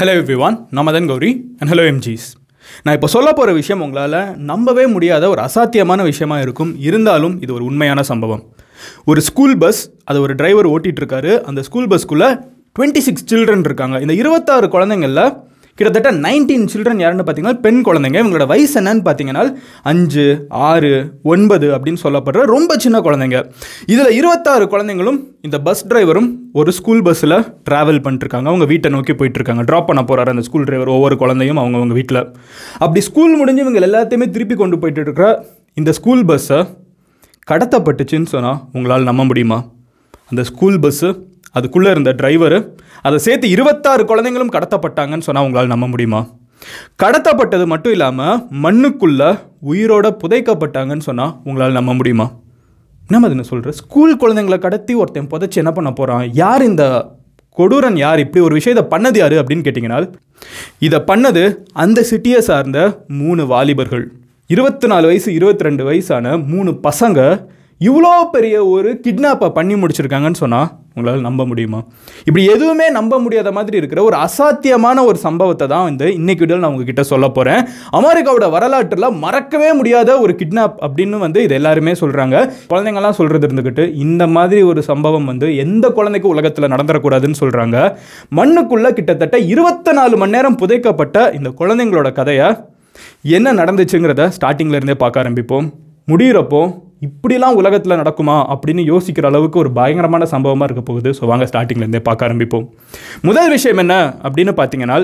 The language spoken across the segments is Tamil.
ஹலோ எவ்ரிவான் நான் Madan Gowri and hello MGs நான் இப்போ சொல்ல போகிற விஷயம் உங்களால் நம்பவே முடியாத ஒரு அசாத்தியமான விஷயமா இருக்கும் இருந்தாலும் இது ஒரு உண்மையான சம்பவம் ஒரு ஸ்கூல் பஸ் அது ஒரு டிரைவர் ஓட்டிகிட்டு இருக்காரு அந்த ஸ்கூல் பஸ்க்குள்ளே டுவெண்ட்டி சிக்ஸ் சில்ட்ரன் இருக்காங்க இந்த இருபத்தாறு குழந்தைங்களில் கிட்டத்தட்ட நைன்டீன் சில்ட்ரன் யாருன்னு பார்த்தீங்கன்னா பெண் குழந்தைங்க இவங்களோட வயசு என்னன்னு பார்த்தீங்கன்னா அஞ்சு ஆறு ஒன்பது அப்படின்னு சொல்லப்படுற ரொம்ப சின்ன குழந்தைங்க இதில் இருபத்தாறு குழந்தைங்களும் இந்த பஸ் டிரைவரும் ஒரு ஸ்கூல் பஸ்ஸில் ட்ராவல் பண்ணிட்டுருக்காங்க அவங்க வீட்டை நோக்கி போயிட்டுருக்காங்க ட்ராப் பண்ண போகிறாரு அந்த ஸ்கூல் டிரைவர் ஒவ்வொரு குழந்தையும் அவங்கவுங்க வீட்டில் அப்படி ஸ்கூல் முடிஞ்சு இவங்க எல்லாத்தையுமே திருப்பி கொண்டு போயிட்டு இருக்கிற இந்த ஸ்கூல் பஸ்ஸை கடத்தப்பட்டுச்சுன்னு சொன்னால் உங்களால் நம்ப முடியுமா அந்த ஸ்கூல் பஸ்ஸு அதுக்குள்ளே இருந்த டிரைவரு அதை சேர்த்து இருபத்தாறு குழந்தைங்களும் கடத்தப்பட்டாங்கன்னு சொன்னால் உங்களால் நம்ப முடியுமா கடத்தப்பட்டது மட்டும் இல்லாமல் மண்ணுக்குள்ளே உயிரோட புதைக்கப்பட்டாங்கன்னு சொன்னால் உங்களால் நம்ப முடியுமா என்ன அது சொல்கிறேன் ஸ்கூல் குழந்தைங்களை கடத்தி ஒருத்தன் புதைச்சி என்ன பண்ண போகிறான் யார் இந்த கொடூரன் யார் இப்படி ஒரு விஷயத்தை பண்ணது யார் அப்படின்னு கேட்டிங்கன்னா இதை பண்ணது அந்த சிட்டியை சார்ந்த மூணு வாலிபர்கள் இருபத்தி நாலு வயசு இருபத்தி ரெண்டு வயசான மூணு பசங்க இவ்வளோ பெரிய ஒரு கிட்னாப்பை பண்ணி முடிச்சிருக்காங்கன்னு சொன்னால் உங்களால் நம்ப முடியுமா இப்படி எதுவுமே நம்ப முடியாத மாதிரி இருக்கிற ஒரு அசாத்தியமான ஒரு சம்பவத்தை தான் வந்து இன்னைக்கு வீடியோவில் நான் உங்ககிட்ட சொல்ல போகிறேன் அமெரிக்காவோட வரலாற்றில் மறக்கவே முடியாத ஒரு கிட்னாப் அப்படின்னு வந்து இது எல்லாருமே சொல்கிறாங்க குழந்தைங்கள்லாம் சொல்கிறது இருந்துக்கிட்டு இந்த மாதிரி ஒரு சம்பவம் வந்து எந்த குழந்தைக்கும் உலகத்தில் நடந்துடக்கூடாதுன்னு சொல்கிறாங்க மண்ணுக்குள்ளே கிட்டத்தட்ட இருபத்தி நாலு மணி நேரம் புதைக்கப்பட்ட இந்த குழந்தைங்களோட கதையை என்ன நடந்துச்சுங்கிறத ஸ்டார்டிங்கில் இருந்தே பார்க்க ஆரம்பிப்போம் முடிகிறப்போ இப்படிலாம் உலகத்தில் நடக்குமா அப்படின்னு யோசிக்கிற அளவுக்கு ஒரு பயங்கரமான சம்பவமாக இருக்க போகுது ஸோ வாங்க ஸ்டார்டிங்லேருந்தே பார்க்க ஆரம்பிப்போம் முதல் விஷயம் என்ன அப்படின்னு பார்த்தீங்கன்னா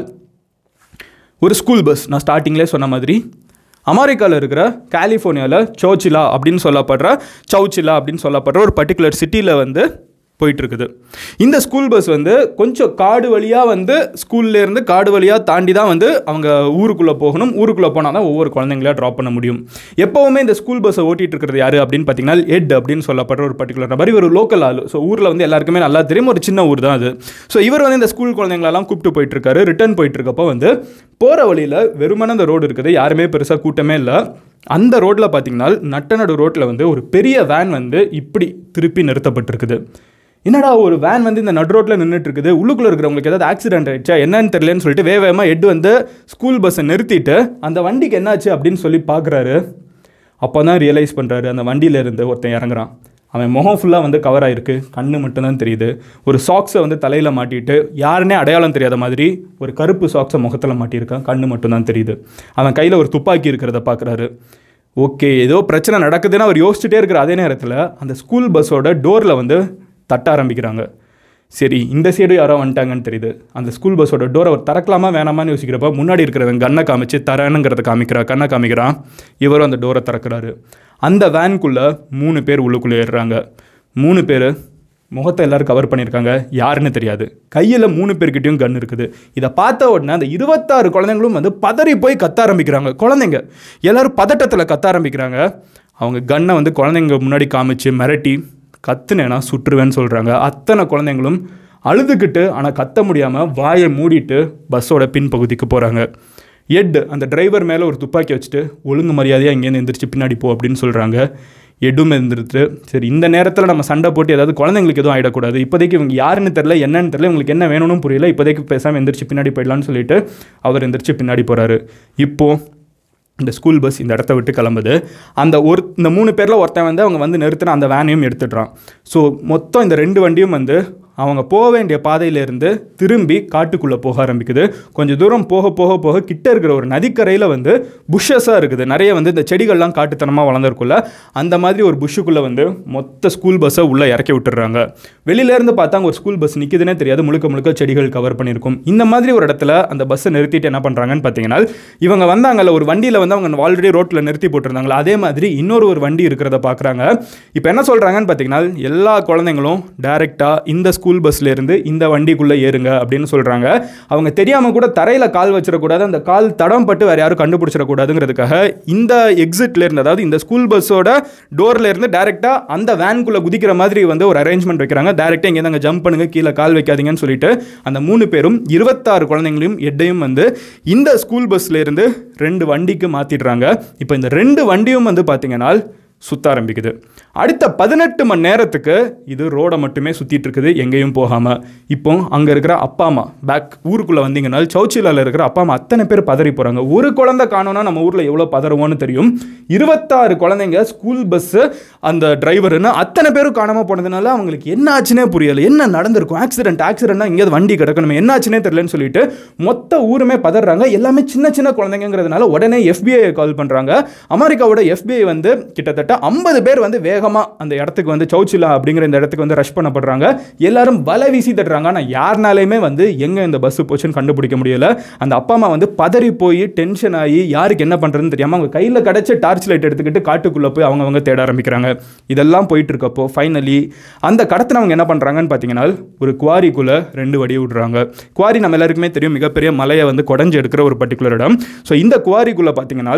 ஒரு ஸ்கூல் பஸ் நான் ஸ்டார்டிங்லேயே சொன்ன மாதிரி அமெரிக்காவில் இருக்கிற கலிஃபோர்னியாவில் சோச்சிலா அப்படின்னு சொல்லப்படுற சவுச்சிலா அப்படின்னு சொல்லப்படுற ஒரு பர்டிகுலர் சிட்டியில் வந்து போயிட்டுருக்குது இந்த ஸ்கூல் பஸ் வந்து கொஞ்சம் காடு வழியாக வந்து ஸ்கூல்லேருந்து காடு வழியாக தாண்டி தான் வந்து அவங்க ஊருக்குள்ளே போகணும் ஊருக்குள்ளே போனால் தான் ஒவ்வொரு குழந்தைங்களா ட்ராப் பண்ண முடியும் எப்போவுமே இந்த ஸ்கூல் பஸ்ஸை ஓட்டிகிட்டு இருக்கிறது யார் அப்படின்னு பார்த்தீங்கன்னா எட் அப்படின்னு சொல்லப்படுற ஒரு பர்டிகுலர் நபர் இவர் லோக்கல் ஆள் ஸோ ஊரில் வந்து எல்லாருக்குமே நல்லா தெரியும் ஒரு சின்ன ஊர் தான் அது ஸோ இவர் வந்து இந்த ஸ்கூல் குழந்தைங்களெல்லாம் கூப்பிட்டு போயிட்டுருக்காரு ரிட்டர்ன் போயிட்டுருக்கப்போ வந்து போகிற வழியில் வெறுமன அந்த ரோடு இருக்குது யாருமே பெருசாக கூட்டமே இல்லை அந்த ரோட்டில் பார்த்தீங்கன்னா நட்டநடு ரோட்டில் வந்து ஒரு பெரிய வேன் வந்து இப்படி திருப்பி நிறுத்தப்பட்டிருக்குது என்னடா ஒரு வேன் வந்து இந்த நடு ரோட்டில் நின்றுட்டு இருக்குது உள்ளுக்குள்ளே இருக்கிறவங்களுக்கு ஏதாவது ஆக்சிடென்ட் ஆயிடுச்சா என்னன்னு தெரியலன்னு சொல்லிட்டு வேக வேகமாக எட்டு வந்து ஸ்கூல் பஸ்ஸை நிறுத்திட்டு அந்த வண்டிக்கு என்னாச்சு அப்படின்னு சொல்லி பார்க்குறாரு அப்போ தான் ரியலைஸ் பண்ணுறாரு அந்த வண்டியில இருந்து ஒருத்தன் இறங்குறான் அவன் முகம் ஃபுல்லாக வந்து கவர் ஆகிருக்கு கண்ணு மட்டும்தான் தெரியுது ஒரு சாக்ஸை வந்து தலையில் மாட்டிட்டு யாருன்னே அடையாளம் தெரியாத மாதிரி ஒரு கருப்பு சாக்ஸை முகத்தில் மாட்டியிருக்கான் கண்ணு மட்டும்தான் தெரியுது அவன் கையில் ஒரு துப்பாக்கி இருக்கிறத பார்க்குறாரு ஓகே ஏதோ பிரச்சனை நடக்குதுன்னு அவர் யோசிச்சுட்டே இருக்கிற அதே நேரத்தில் அந்த ஸ்கூல் பஸ்ஸோட டோரில் வந்து தட்ட ஆரம்பிக்கிறாங்க சரி இந்த சைடு யாரோ வந்துட்டாங்கன்னு தெரியுது அந்த ஸ்கூல் பஸ்ஸோட டோரை அவர் திறக்கலாமா வேணாமான்னு யோசிக்கிறப்ப முன்னாடி இருக்கிறவன் கண்ணை காமிச்சு தரேனுங்கிறத காமிக்கிறா கண்ணை காமிக்கிறான் இவரும் அந்த டோரை திறக்கிறாரு அந்த வேனுக்குள்ளே மூணு பேர் உள்ளுக்குள்ளே ஏறுறாங்க மூணு பேர் முகத்தை எல்லோரும் கவர் பண்ணியிருக்காங்க யாருன்னு தெரியாது கையில் மூணு பேர்கிட்டையும் கன் இருக்குது இதை பார்த்த உடனே அந்த இருபத்தாறு குழந்தைங்களும் வந்து பதறி போய் கத்த ஆரம்பிக்கிறாங்க குழந்தைங்க எல்லோரும் பதட்டத்தில் கத்த ஆரம்பிக்கிறாங்க அவங்க கன்னை வந்து குழந்தைங்க முன்னாடி காமிச்சு மிரட்டி கத்துனேனா சுற்றுவேன்னு சொல்கிறாங்க அத்தனை குழந்தைங்களும் அழுதுகிட்டு ஆனால் கத்த முடியாமல் வாயை மூடிட்டு பஸ்ஸோட பின்பகுதிக்கு போகிறாங்க எட் அந்த டிரைவர் மேலே ஒரு துப்பாக்கி வச்சுட்டு ஒழுங்கு மரியாதையாக இங்கேருந்து எந்திரிச்சு பின்னாடி போ அப்படின்னு சொல்கிறாங்க எடும் இருந்துட்டு சரி இந்த நேரத்தில் நம்ம சண்டை போட்டு ஏதாவது குழந்தைங்களுக்கு எதுவும் ஆகிடக்கூடாது இப்போதைக்கு இவங்க யாருன்னு தெரில என்னன்னு தெரில உங்களுக்கு என்ன வேணும்னு புரியல இப்போதைக்கு பேசாமல் எந்திரிச்சு பின்னாடி போயிடலான்னு சொல்லிட்டு அவர் எந்திரிச்சு பின்னாடி போகிறாரு இப்போது இந்த ஸ்கூல் பஸ் இந்த இடத்த விட்டு கிளம்புது அந்த ஒரு இந்த மூணு பேரில் ஒருத்தன் வந்து அவங்க வந்து நிறுத்தின அந்த வேனையும் எடுத்துடுறான் ஸோ மொத்தம் இந்த ரெண்டு வண்டியும் வந்து அவங்க போக வேண்டிய பாதையிலேருந்து திரும்பி காட்டுக்குள்ளே போக ஆரம்பிக்குது கொஞ்சம் தூரம் போக போக போக கிட்ட இருக்கிற ஒரு நதிக்கரையில் வந்து புஷ்ஷஸாக இருக்குது நிறைய வந்து இந்த செடிகள்லாம் காட்டுத்தனமாக வளர்ந்துருக்குள்ள அந்த மாதிரி ஒரு புஷ்ஷுக்குள்ளே வந்து மொத்த ஸ்கூல் பஸ்ஸை உள்ளே இறக்கி விட்டுறாங்க வெளியிலேருந்து பார்த்தா அங்கே ஒரு ஸ்கூல் பஸ் நிற்குதுன்னே தெரியாது முழுக்க முழுக்க செடிகள் கவர் பண்ணியிருக்கும் இந்த மாதிரி ஒரு இடத்துல அந்த பஸ்ஸை நிறுத்திட்டு என்ன பண்ணுறாங்கன்னு பார்த்தீங்கன்னா இவங்க வந்தாங்கல்ல ஒரு வண்டியில் வந்து அவங்க ஆல்ரெடி ரோட்டில் நிறுத்தி போட்டிருந்தாங்களா அதே மாதிரி இன்னொரு ஒரு வண்டி இருக்கிறத பார்க்குறாங்க இப்போ என்ன சொல்கிறாங்கன்னு பார்த்தீங்கன்னா எல்லா குழந்தைங்களும் டேரெக்டாக இந்த ஸ்கூல் ஸ்கூல் பஸ்லேருந்து இந்த வண்டிக்குள்ளே ஏறுங்க அப்படின்னு சொல்கிறாங்க அவங்க தெரியாமல் கூட தரையில் கால் வச்சிடக்கூடாது அந்த கால் தடம் பட்டு வேறு யாரும் கண்டுபிடிச்சிடக்கூடாதுங்கிறதுக்காக இந்த எக்ஸிட்லேருந்து அதாவது இந்த ஸ்கூல் பஸ்ஸோட டோர்லேருந்து டேரெக்டாக அந்த வேனுக்குள்ளே குதிக்கிற மாதிரி வந்து ஒரு அரேஞ்ச்மெண்ட் வைக்கிறாங்க டேரெக்டாக இங்கே அங்கே ஜம்ப் பண்ணுங்க கீழே கால் வைக்காதீங்கன்னு சொல்லிட்டு அந்த மூணு பேரும் இருபத்தாறு குழந்தைங்களையும் எட்டையும் வந்து இந்த ஸ்கூல் பஸ்லேருந்து ரெண்டு வண்டிக்கு மாற்றிடுறாங்க இப்போ இந்த ரெண்டு வண்டியும் வந்து பார்த்தீங்கன்னா சுத்த ஆரம்பிக்குது அடுத்த பதினெட்டு மணி நேரத்துக்கு இது ரோடை மட்டுமே சுற்றிட்டு இருக்குது எங்கேயும் போகாமல் இப்போ அங்கே இருக்கிற அப்பா அம்மா பேக் ஊருக்குள்ளே வந்தீங்கன்னா சவுச்சிலாவில் இருக்கிற அப்பா அம்மா அத்தனை பேர் பதறி போகிறாங்க ஒரு குழந்தை காணோன்னா நம்ம ஊரில் எவ்வளோ பதறுவோன்னு தெரியும் இருபத்தாறு குழந்தைங்க ஸ்கூல் பஸ்ஸு அந்த டிரைவருன்னு அத்தனை பேரும் காணாமல் போனதுனால அவங்களுக்கு என்ன ஆச்சுனே புரியலை என்ன நடந்திருக்கும் ஆக்சிடென்ட் ஆக்சிடென்ட்னா இங்கேயாவது வண்டி கிடக்கணும் என்ன ஆச்சுனே தெரியலன்னு சொல்லிட்டு மொத்த ஊருமே பதறாங்க எல்லாமே சின்ன சின்ன குழந்தைங்கிறதுனால உடனே எஃபிஐ கால் பண்ணுறாங்க அமெரிக்காவோட எஃபிஐ வந்து கிட்டத்தட்ட ஐம்பது பேர் வந்து வேகமாக அந்த இடத்துக்கு வந்து சவுச்சிலா அப்படிங்கிற இந்த இடத்துக்கு வந்து ரஷ் பண்ணப்படுறாங்க எல்லாரும் வலை வீசி தட்டுறாங்க ஆனால் யாருனாலையுமே வந்து எங்கே இந்த பஸ் போச்சுன்னு கண்டுபிடிக்க முடியல அந்த அப்பா அம்மா வந்து பதறி போய் டென்ஷன் ஆகி யாருக்கு என்ன பண்ணுறதுன்னு தெரியாமல் அவங்க கையில் கிடச்ச டார்ச் லைட் எடுத்துக்கிட்டு காட்டுக்குள்ளே போய் அவங்க அவங்க தேட ஆரம்பிக்கிறாங்க இதெல்லாம் போயிட்டு இருக்கப்போ ஃபைனலி அந்த கடத்தினவங்க என்ன பண்ணுறாங்கன்னு பார்த்தீங்கன்னா ஒரு குவாரிக்குள்ளே ரெண்டு வடி விடுறாங்க குவாரி நம்ம எல்லாருக்குமே தெரியும் மிகப்பெரிய மலையை வந்து குடஞ்சி எடுக்கிற ஒரு பர்டிகுலர் இடம் ஸோ இந்த குவாரிக்குள்ளே பார்த்தீங்கன்னா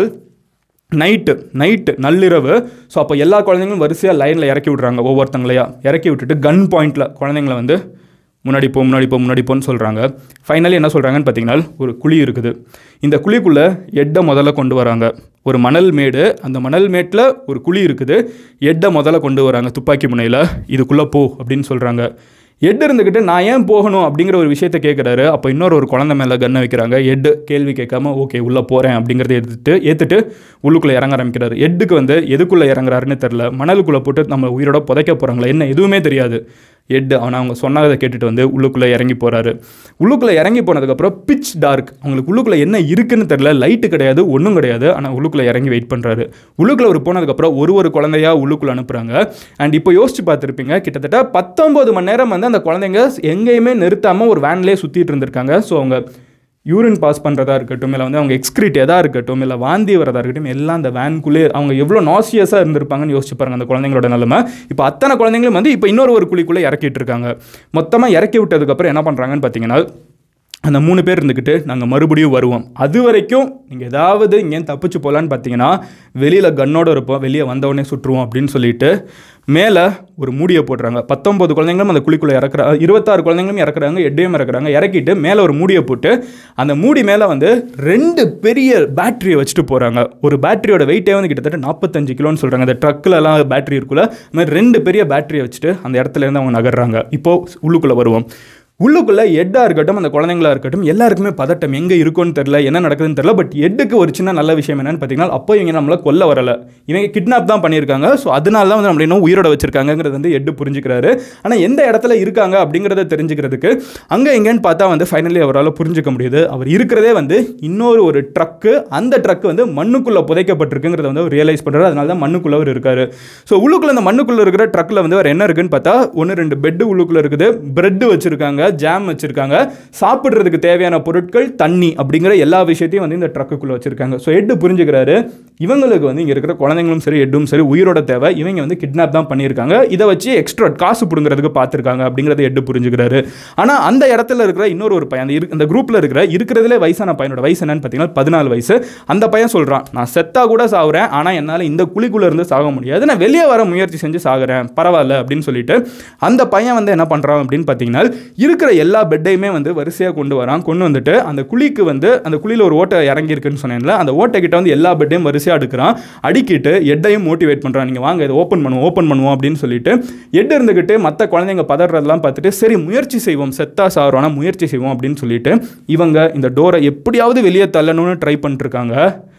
நைட்டு நைட்டு நள்ளிரவு ஸோ அப்போ எல்லா குழந்தைங்களும் வரிசையாக லைனில் இறக்கி விட்றாங்க ஒவ்வொருத்தங்களையா இறக்கி விட்டுட்டு கன் பாயிண்டில் குழந்தைங்கள வந்து முன்னாடி போ முன்னாடி போ முன்னாடி போன்னு சொல்கிறாங்க ஃபைனலி என்ன சொல்கிறாங்கன்னு பார்த்தீங்கன்னா ஒரு குழி இருக்குது இந்த குழிக்குள்ளே எட்டை முதல்ல கொண்டு வராங்க ஒரு மணல் மேடு அந்த மணல் மேட்டில் ஒரு குழி இருக்குது எட்டை முதல்ல கொண்டு வராங்க துப்பாக்கி முனையில் இதுக்குள்ளே போ அப்படின்னு சொல்கிறாங்க எட் இருந்துக்கிட்டு நான் ஏன் போகணும் அப்படிங்கிற ஒரு விஷயத்த கேட்குறாரு அப்போ இன்னொரு ஒரு குழந்தை மேலே கன்னை வைக்கிறாங்க எட்டு கேள்வி கேட்காம ஓகே உள்ளே போகிறேன் அப்படிங்கிறத எடுத்துட்டு ஏற்றுட்டு உள்ளுக்குள்ளே இறங்க ஆரம்பிக்கிறாரு எட்டுக்கு வந்து எதுக்குள்ளே இறங்குறாருன்னு தெரில மணலுக்குள்ளே போட்டு நம்ம உயிரோட புதைக்க போகிறாங்களா என்ன எதுவுமே தெரியாது எட்டு ஆனால் அவங்க சொன்னதை கேட்டுட்டு வந்து உள்ளுக்குள்ளே இறங்கி போகிறாரு உள்ளுக்குள்ளே இறங்கி போனதுக்கப்புறம் பிச் டார்க் அவங்களுக்கு உள்ளுக்குள்ளே என்ன இருக்குன்னு தெரில லைட்டு கிடையாது ஒன்றும் கிடையாது ஆனால் உள்ளுக்குள்ளே இறங்கி வெயிட் பண்ணுறாரு உள்ளுக்குள்ளே ஒரு போனதுக்கப்புறம் ஒரு ஒரு குழந்தையா உள்ளுக்குள்ளே அனுப்புகிறாங்க அண்ட் இப்போ யோசிச்சு பார்த்துருப்பீங்க கிட்டத்தட்ட பத்தொம்பது மணி நேரம் வந்து அந்த குழந்தைங்க எங்கேயுமே நிறுத்தாமல் ஒரு வேன்லேயே சுற்றிட்டு இருந்திருக்காங்க ஸோ அவங்க யூரின் பாஸ் பண்ணுறதா இருக்கட்டும் இல்லை வந்து அவங்க எக்ஸ்கிரீட் எதாக இருக்கட்டும் இல்லை வாந்தி வரதா இருக்கட்டும் எல்லாம் அந்த வேன்குள்ளே அவங்க எவ்வளோ நாசியஸாக இருந்திருப்பாங்கன்னு யோசிச்சு பாருங்க அந்த குழந்தைங்களோட நிலமை இப்போ அத்தனை குழந்தைங்களும் வந்து இப்போ இன்னொரு ஒரு குழிக்குள்ளே இறக்கிட்டு இருக்காங்க மொத்தமாக இறக்கி விட்டதுக்கப்புறம் என்ன பண்ணுறாங்கன்னு பார்த்தீங்கன்னா அந்த மூணு பேர் இருந்துக்கிட்டு நாங்கள் மறுபடியும் வருவோம் அது வரைக்கும் நீங்கள் ஏதாவது இங்கேயும் தப்பிச்சு போகலான்னு பார்த்தீங்கன்னா வெளியில் கன்னோட இருப்போம் வெளியே வந்தவொடனே சுற்றுவோம் அப்படின்னு சொல்லிட்டு மேலே ஒரு மூடியை போடுறாங்க பத்தொம்பது குழந்தைங்களும் அந்த குழிக்குள்ளே இறக்குற இருபத்தாறு குழந்தைங்களும் இறக்குறாங்க எட்டையும் இறக்குறாங்க இறக்கிட்டு மேலே ஒரு மூடியை போட்டு அந்த மூடி மேலே வந்து ரெண்டு பெரிய பேட்டரியை வச்சுட்டு போகிறாங்க ஒரு பேட்டரியோட வெயிட்டே வந்து கிட்டத்தட்ட நாற்பத்தஞ்சு கிலோன்னு சொல்கிறாங்க அந்த ட்ரக்கிலலாம் பேட்டரி இருக்குல்ல அது மாதிரி ரெண்டு பெரிய பேட்டரியை வச்சுட்டு அந்த இடத்துல இருந்து அவங்க நகர்றாங்க இப்போது உள்ளுக்குள்ளே வருவோம் உள்ளுக்குள்ளே எட்டாக இருக்கட்டும் அந்த குழந்தைங்களா இருக்கட்டும் எல்லாருக்குமே பதட்டம் எங்கே இருக்கும்னு தெரில என்ன நடக்குதுன்னு தெரில பட் எட்டுக்கு ஒரு சின்ன நல்ல விஷயம் என்னன்னு பார்த்தீங்கன்னா அப்போ இவங்க நம்மளை கொல்ல வரலை இவங்க கிட்னாப் தான் பண்ணியிருக்காங்க ஸோ அதனால தான் வந்து நம்மளை இன்னும் உயிரோட வச்சிருக்காங்கிறது வந்து எட்டு புரிஞ்சுக்கிறாரு ஆனால் எந்த இடத்துல இருக்காங்க அப்படிங்கிறத தெரிஞ்சுக்கிறதுக்கு அங்கே எங்கேன்னு பார்த்தா வந்து ஃபைனலி அவரால் புரிஞ்சுக்க முடியுது அவர் இருக்கிறதே வந்து இன்னொரு ஒரு ட்ரக்கு அந்த ட்ரக் வந்து மண்ணுக்குள்ளே புதைக்கப்பட்டிருக்குங்கிறத வந்து அவர் ரியலைஸ் பண்ணுறாரு அதனால தான் மண்ணுக்குள்ளே அவர் இருக்காரு ஸோ உள்ளுக்குள்ள அந்த மண்ணுக்குள்ளே இருக்கிற ட்ரக்கில் வந்து அவர் என்ன இருக்குன்னு பார்த்தா ஒன்று ரெண்டு பெட்டு உள்ளுக்குள்ளே இருக்குது பிரெட் வச்சுருக்காங்க ஜாம் வச்சுருக்காங்க சாப்பிட்றதுக்கு தேவையான பொருட்கள் தண்ணி அப்படிங்கிற எல்லா விஷயத்தையும் வந்து இந்த ட்ரக்குக்குள்ளே வச்சுருக்காங்க ஸோ எட்டு புரிஞ்சுக்கிறாரு இவங்களுக்கு வந்து இங்கே இருக்கிற குழந்தைங்களும் சரி எட்டும் சரி உயிரோட தேவை இவங்க வந்து கிட்னாப் தான் பண்ணியிருக்காங்க இதை வச்சு எக்ஸ்ட்ரா காசு பிடுங்கிறதுக்கு பார்த்துருக்காங்க அப்படிங்கிறத எட்டு புரிஞ்சுக்கிறாரு ஆனால் அந்த இடத்துல இருக்கிற இன்னொரு ஒரு பையன் அந்த இரு- அந்த குரூப்பில் இருக்கிற இருக்கிறதுலே வயசான பையனோட வயசு என்னன்னு பார்த்தீங்கன்னா பதினாலு வயசு அந்த பையன் சொல்கிறான் நான் செத்தா கூட சாகுறேன் ஆனால் என்னால் இந்த குழிக்குள்ளே இருந்து சாக முடியாது நான் வெளியே வர முயற்சி செஞ்சு சாகுறேன் பரவாயில்ல அப்படின்னு சொல்லிட்டு அந்த பையன் வந்து என்ன பண்ணுறான் அப்படின்னு பார்த்தீங்கன்னா இருக்கிற எல்லா பெட்டையுமே வந்து வரிசையாக கொண்டு வரான் கொண்டு வந்துட்டு அந்த குழிக்கு வந்து அந்த குழியில் ஒரு ஓட்டை இறங்கி இருக்குன்னு சொன்னேன்ல அந்த ஓட்டை கிட்ட வந்து எல்லா பெட்டையும் வரிசையாக அடுக்கிறான் அடிக்கிட்டு எட்டையும் மோட்டிவேட் பண்ணுறான் நீங்கள் வாங்க இதை ஓப்பன் பண்ணுவோம் ஓப்பன் பண்ணுவோம் அப்படின்னு சொல்லிட்டு எட்டு இருந்துக்கிட்டு மற்ற குழந்தைங்க பதறதெல்லாம் பார்த்துட்டு சரி முயற்சி செய்வோம் செத்தா சாகிறோம் ஆனால் முயற்சி செய்வோம் அப்படின்னு சொல்லிட்டு இவங்க இந்த டோரை எப்படியாவது வெளியே தள்ளணும்னு ட்ரை பண்ணிட்டுருக்காங்க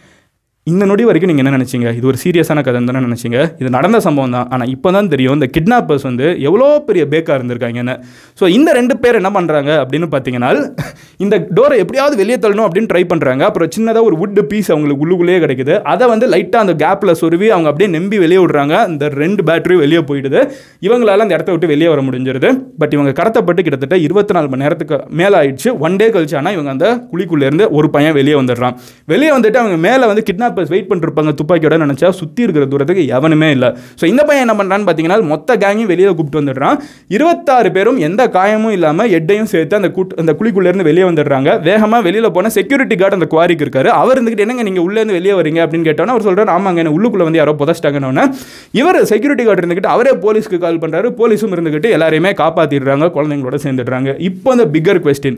இந்த நொடி வரைக்கும் நீங்கள் என்ன நினச்சிங்க இது ஒரு சீரியஸான கதைன்னு தானே நினச்சிங்க இது நடந்த சம்பவம் தான் ஆனால் இப்போ தான் தெரியும் இந்த கிட்னாப்பர்ஸ் வந்து எவ்வளோ பெரிய பேக்காக இருந்திருக்காங்கன்னு ஸோ இந்த ரெண்டு பேர் என்ன பண்ணுறாங்க அப்படின்னு பார்த்தீங்கன்னா இந்த டோரை எப்படியாவது வெளியே தள்ளணும் அப்படின்னு ட்ரை பண்ணுறாங்க அப்புறம் சின்னதாக ஒரு வுட் பீஸ் அவங்களுக்கு உள்ளுக்குள்ளேயே கிடைக்குது அதை வந்து லைட்டாக அந்த கேப்பில் சொருவி அவங்க அப்படியே நம்பி வெளியே விடுறாங்க இந்த ரெண்டு பேட்டரி வெளியே போயிடுது இவங்களால அந்த இடத்த விட்டு வெளியே வர முடிஞ்சிருது பட் இவங்க கடத்தப்பட்டு கிட்டத்தட்ட இருபத்தி நாலு மணி நேரத்துக்கு மேலே ஆயிடுச்சு ஒன் டே கழிச்சு ஆனால் இவங்க அந்த குழிக்குள்ளேருந்து ஒரு பையன் வெளியே வந்துடுறான் வெளியே வந்துட்டு அவங்க மேலே வந்து கிட்னாப்பர்ஸ் வெயிட் பண்ணிருப்பாங்க துப்பாக்கியோட நினச்சா சுற்றி இருக்கிற தூரத்துக்கு எவனுமே இல்லை ஸோ இந்த பையன் என்ன பண்ணுறான்னு பார்த்தீங்கன்னா மொத்த கேங்கையும் வெளியே கூப்பிட்டு வந்துடுறான் இருபத்தாறு பேரும் எந்த காயமும் இல்லாமல் எட்டையும் சேர்த்து அந்த கூட்டு அந்த குழிக்குள்ளேருந்து வெளியே வந்துடுறாங்க வேகமாக வெளியில் போன செக்யூரிட்டி கார்டு அந்த குவாரிக்கு இருக்காரு அவர் இருந்துக்கிட்டு என்னங்க நீங்கள் உள்ளேருந்து வெளியே வரீங்க அப்படின்னு கேட்டோன்னா அவர் சொல்கிறார் ஆமாங்க என்ன உள்ளுக்குள்ளே வந்து யாரோ புதைச்சிட்டாங்கன்னு இவர் செக்யூரிட்டி கார்டு இருந்துக்கிட்டு அவரே போலீஸ்க்கு கால் பண்ணுறாரு போலீஸும் இருந்துக்கிட்டு எல்லாரையுமே காப்பாற்றிடுறாங்க குழந்தைங்களோட சேர்ந்துடுறாங்க இப்போ அந்த பிக்கர் கொஸ்டின்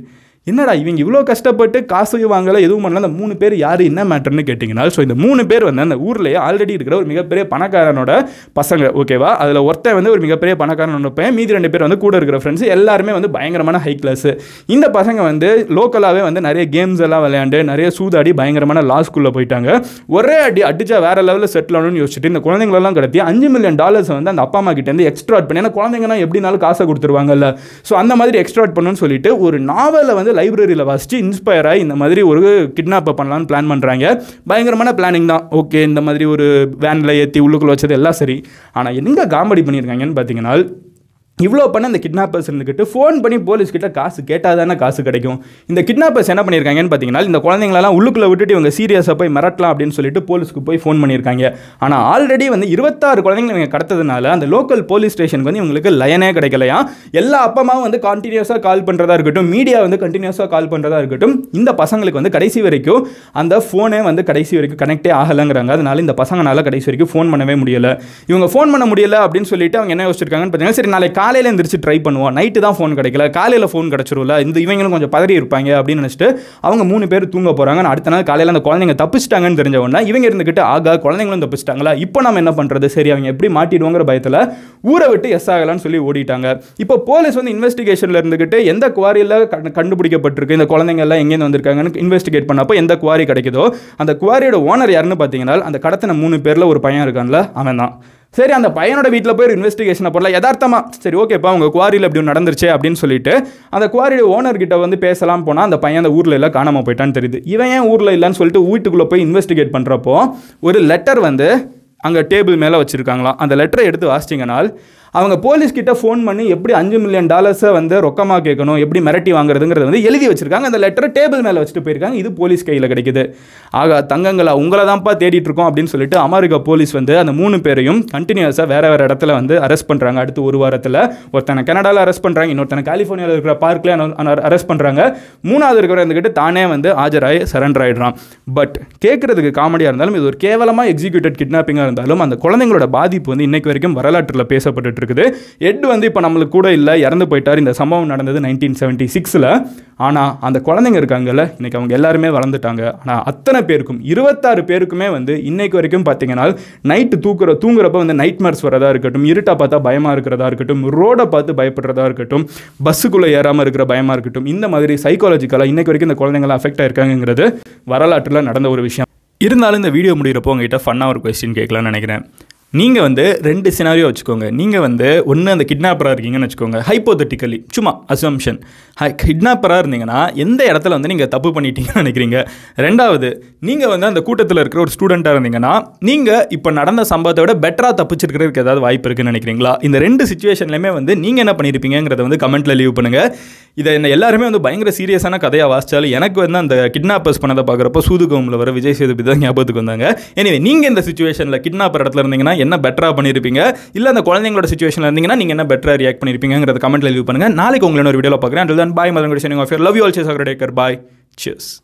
என்னடா இவங்க இவ்வளோ கஷ்டப்பட்டு காசு வாங்கல எதுவும் பண்ணல அந்த மூணு பேர் யார் என்ன மேட்டர்னு கேட்டிங்கன்னா ஸோ இந்த மூணு பேர் வந்து அந்த ஊர்லேயே ஆல்ரெடி இருக்கிற ஒரு மிகப்பெரிய பணக்காரனோட பசங்க ஓகேவா அதில் ஒருத்தன் வந்து ஒரு மிகப்பெரிய பணக்காரனோட பையன் மீதி ரெண்டு பேர் வந்து கூட இருக்கிற ஃப்ரெண்ட்ஸ் எல்லாருமே வந்து பயங்கரமான ஹை கிளாஸ் இந்த பசங்க வந்து லோக்கலாகவே வந்து நிறைய கேம்ஸ் எல்லாம் விளையாண்டு நிறைய சூதாடி பயங்கரமான லா ஸ்கூலில் போயிட்டாங்க ஒரே அடி அடிச்சா வேற லெவலில் செட்டில் ஆகணும்னு யோசிச்சுட்டு இந்த குழந்தைங்களெல்லாம் கடத்தி அஞ்சு மில்லியன் டாலர்ஸ் வந்து அந்த அப்பா அம்மா கிட்டேருந்து எக்ஸ்ட்ராட் பண்ணி ஏன்னா குழந்தைங்கன்னா எப்படினாலும் காசை கொடுத்துருவாங்கல்ல ஸோ அந்த மாதிரி எக்ஸ்ட்ராட் பண்ணணும்னு சொல்லிட்டு ஒரு நாவலை வந்து லைப்ரரியில் வாசிச்சு இன்ஸ்பயர் ஆகி இந்த மாதிரி ஒரு கிட்னாப்பை பண்ணலாம்னு பிளான் பண்ணுறாங்க பயங்கரமான பிளானிங் தான் ஓகே இந்த மாதிரி ஒரு வேனில் ஏற்றி உள்ளுக்குள்ள வச்சது எல்லாம் சரி ஆனால் எங்கே காமெடி பண்ணியிருக்காங்கன்னு பார்த்தீங்கன்னா இவ்வளோ பண்ண இந்த கிட்னாப்பர்ஸ் இருந்துக்கிட்டு ஃபோன் பண்ணி போலீஸ் கிட்ட காசு கேட்டால் தானே காசு கிடைக்கும் இந்த கிட்னாப்பர்ஸ் என்ன பண்ணியிருக்காங்கன்னு பார்த்தீங்கன்னா இந்த குழந்தைங்களெல்லாம் உள்ளுக்குள்ளே விட்டுட்டு இவங்க சீரியஸாக போய் மிரட்டலாம் அப்படின்னு சொல்லிட்டு போலீஸ்க்கு போய் ஃபோன் பண்ணியிருக்காங்க ஆனால் ஆல்ரெடி வந்து இருபத்தாறு குழந்தைங்களை இவங்க கடத்ததுனால அந்த லோக்கல் போலீஸ் ஸ்டேஷனுக்கு வந்து இவங்களுக்கு லயனே கிடைக்கலையா எல்லா அப்பமாவும் வந்து கண்டினியூஸாக கால் பண்ணுறதா இருக்கட்டும் மீடியா வந்து கண்டினியூஸாக கால் பண்ணுறதா இருக்கட்டும் இந்த பசங்களுக்கு வந்து கடைசி வரைக்கும் அந்த ஃபோனே வந்து கடைசி வரைக்கும் கனெக்டே ஆகலைங்கிறாங்க அதனால இந்த பசங்களால கடைசி வரைக்கும் ஃபோன் பண்ணவே முடியல இவங்க ஃபோன் பண்ண முடியல அப்படின்னு சொல்லிட்டு அவங்க என்ன யோசிச்சிருக்காங்கன்னு பார்த்தீங்கன்னா சரி நாளைக்கு காலையில் எந்திரிச்சு ட்ரை பண்ணுவோம் நைட்டு தான் ஃபோன் கிடைக்கல காலையில் ஃபோன் கிடச்சிரும்ல இந்த இவங்களும் கொஞ்சம் பதறி இருப்பாங்க அப்படின்னு நினச்சிட்டு அவங்க மூணு பேர் தூங்க போகிறாங்க நான் அடுத்த நாள் காலையில் அந்த குழந்தைங்க தப்பிச்சிட்டாங்கன்னு தெரிஞ்ச உடனே இவங்க இருந்துக்கிட்டு ஆகா குழந்தைங்களும் தப்பிச்சிட்டாங்களா இப்போ நம்ம என்ன பண்ணுறது சரி அவங்க எப்படி மாட்டிடுவோங்கிற பயத்தில் ஊரை விட்டு எஸ் ஆகலான்னு சொல்லி ஓடிட்டாங்க இப்போ போலீஸ் வந்து இன்வெஸ்டிகேஷனில் இருந்துக்கிட்டு எந்த குவாரியில் கண்டுபிடிக்கப்பட்டிருக்கு இந்த குழந்தைங்க எல்லாம் எங்கேருந்து வந்திருக்காங்கன்னு இன்வெஸ்டிகேட் பண்ணப்போ எந்த குவாரி கிடைக்குதோ அந்த குவாரியோட ஓனர் யாருன்னு பார்த்தீங்கன்னா அந்த கடத்தின மூணு பேரில் ஒரு பையன் இருக்கான்ல அவன் தான் சரி அந்த பையனோட வீட்டில் போய் ஒரு இன்வெஸ்டிகேஷனை போடல யதார்த்தமா சரி ஓகேப்பா உங்கள் குவாரியில் இப்படி ஒன்று நடந்துருச்சு அப்படின்னு சொல்லிட்டு அந்த குவாரியோட ஓனர் கிட்ட வந்து பேசலாம் போனால் அந்த பையன் அந்த ஊரில் எல்லாம் காணாமல் போயிட்டான்னு தெரியுது இவன் ஏன் ஊரில் இல்லைன்னு சொல்லிட்டு வீட்டுக்குள்ளே போய் இன்வெஸ்டிகேட் பண்ணுறப்போ ஒரு லெட்டர் வந்து அங்கே டேபிள் மேலே வச்சுருக்காங்களாம் அந்த லெட்டரை எடுத்து வாசிச்சிங்கனால் அவங்க போலீஸ் கிட்ட ஃபோன் பண்ணி எப்படி அஞ்சு மில்லியன் டாலர்ஸை வந்து ரொக்கமாக கேட்கணும் எப்படி மிரட்டி வாங்குறதுங்கிறத வந்து எழுதி வச்சிருக்காங்க அந்த லெட்டரை டேபிள் மேலே வச்சுட்டு போயிருக்காங்க இது போலீஸ் கையில் கிடைக்குது ஆகா தங்கங்களா உங்களை தான்ப்பா தேடிட்டு இருக்கோம் அப்படின்னு சொல்லிட்டு அமெரிக்கா போலீஸ் வந்து அந்த மூணு பேரையும் கண்டினியூஸாக வேற வேற இடத்துல வந்து அரெஸ்ட் பண்ணுறாங்க அடுத்து ஒரு வாரத்தில் ஒருத்தனை கனடாவில் அரெஸ்ட் பண்ணுறாங்க இன்னொருத்தனை கலிஃபோர்னியாவில் இருக்கிற பார்க்கில் அரெஸ்ட் பண்ணுறாங்க மூணாவது இருக்கிற இருந்துக்கிட்டு தானே வந்து ஆஜராகி சரண்டர் ஆயிடுறான் பட் கேட்குறதுக்கு காமெடியாக இருந்தாலும் இது ஒரு கேவலமாக எக்ஸிக்யூட்டட் கிட்னாப்பிங்காக இருந்தாலும் அந்த குழந்தைங்களோட பாதிப்பு வந்து இன்னைக்கு வரைக்கும் வரலாற்றில் பேசப்பட்டு இருக்குது எட் வந்து இப்போ நம்மளுக்கு கூட இல்லை இறந்து போயிட்டார் இந்த சம்பவம் நடந்தது நைன்டீன் செவன்ட்டி சிக்ஸில் ஆனால் அந்த குழந்தைங்க இருக்காங்கல்ல இன்னைக்கு அவங்க எல்லாருமே வளர்ந்துட்டாங்க ஆனால் அத்தனை பேருக்கும் இருபத்தாறு பேருக்குமே வந்து இன்னைக்கு வரைக்கும் பார்த்தீங்கன்னா நைட்டு தூக்குற தூங்குறப்ப வந்து நைட் மார்ஸ் வரதா இருக்கட்டும் இருட்டா பார்த்தா பயமாக இருக்கிறதா இருக்கட்டும் ரோடை பார்த்து பயப்படுறதா இருக்கட்டும் பஸ்ஸுக்குள்ளே ஏறாமல் இருக்கிற பயமாக இருக்கட்டும் இந்த மாதிரி சைக்காலஜிக்கலாக இன்னைக்கு வரைக்கும் இந்த குழந்தைங்களாம் அஃபெக்ட் ஆயிருக்காங்கிறது வரலாற்றில் நடந்த ஒரு விஷயம் இருந்தாலும் இந்த வீடியோ முடிகிறப்போ உங்ககிட்ட ஃபன்னாக ஒரு கொஸ்டின் கேட்கலாம்னு நினைக்கிறேன் நீங்கள் வந்து ரெண்டு சினாரியோ வச்சுக்கோங்க நீங்கள் வந்து ஒன்று அந்த கிட்னாப்பராக இருக்கீங்கன்னு வச்சுக்கோங்க ஹைப்போதட்டிக்கலி சும்மா அசம்ஷன் ஹை கிட்னாப்பராக இருந்தீங்கன்னா எந்த இடத்துல வந்து நீங்கள் தப்பு பண்ணிட்டீங்கன்னு நினைக்கிறீங்க ரெண்டாவது நீங்கள் வந்து அந்த கூட்டத்தில் இருக்கிற ஒரு ஸ்டூடெண்ட்டாக இருந்தீங்கன்னா நீங்கள் இப்போ நடந்த சம்பவத்தை விட பெட்டராக தப்பிச்சிருக்கிறதுக்கு ஏதாவது வாய்ப்பு இருக்குன்னு நினைக்கிறீங்களா இந்த ரெண்டு சுச்சுவேஷன்லையுமே வந்து நீங்கள் என்ன பண்ணியிருப்பீங்கிறத வந்து கமெண்ட்டில் லீவ் பண்ணுங்கள் இதை என்ன எல்லாருமே வந்து பயங்கர சீரியஸான கதையாக வாசிச்சாலும் எனக்கு வந்து அந்த கிட்னாப்பர்ஸ் பண்ணதை பார்க்குறப்போ சூதுகோமில் வர விஜய் சேதுபதி தான் ஞாபகத்துக்கு வந்தாங்க எனவே நீங்கள் இந்த சுச்சுவேஷனில் கிட்னாப்பர் இடத்துல இருந்தீங்கன்னா என்ன பெட்டராக பண்ணியிருப்பீங்க இல்லை அந்த குழந்தைங்களோட சுச்சுவேஷனில் இருந்தீங்கன்னா நீங்கள் என்ன பெட்டராக ரியாக்ட் பண்ணியிருப்பீங்கிறத கமெண்ட்டில் லீவ் பண்ணுங்கள் நாளைக்கு உங்களை ஒரு வீடியோவில் பார்க்குறேன் அண்ட் தான் பாய் மதன் குடி ஆஃப் லவ் யூ ஆல் சேஸ் அக்ரடேக்கர் பாய் சியர்ஸ்